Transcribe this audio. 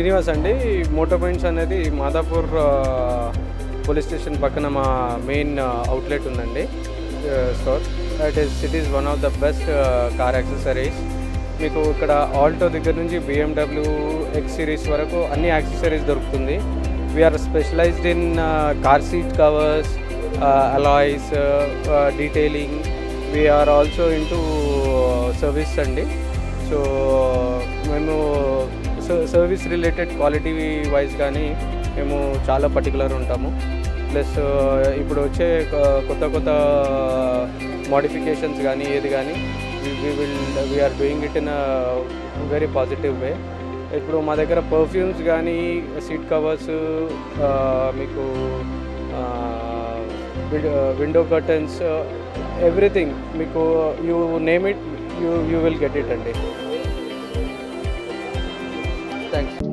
శ్రీనివాస్ అండి Moto points అనేది మాదాపూర్ ఆ, పోలీస్ స్టేషన్ పక్కన మా మెయిన్ అవుట్లెట్ ఉందండి store it is it is one of the best car accessories మీకు ఇక్కడ ఆల్టో దగ్గర నుంచి బిఎండబ్ల్యూ ఎక్స్ సిరీస్ వరకు అన్ని యాక్సెసరీస్ దొరుకుతుంది we're specialised in car seat covers alloys detailing we're also into service అండి సో మేము సర్వీస్ రిలేటెడ్ క్వాలిటీ వైజ్ కానీ మేము చాలా పర్టికులర్ ఉంటాము ప్లస్ ఇప్పుడు వచ్చే కొ- కొత్త కొత్త మోడిఫికేషన్స్ కానీ ఏది కానీ we will we're doing it in very positive way ఇప్పుడు మా దగ్గర పర్ఫ్యూమ్స్ కానీ సీట్ కవర్స్ మీకు విండో కర్టన్స్ ఎవ్రీథింగ్ మీకు you name it you you will get it అండి థ్యాంక్స్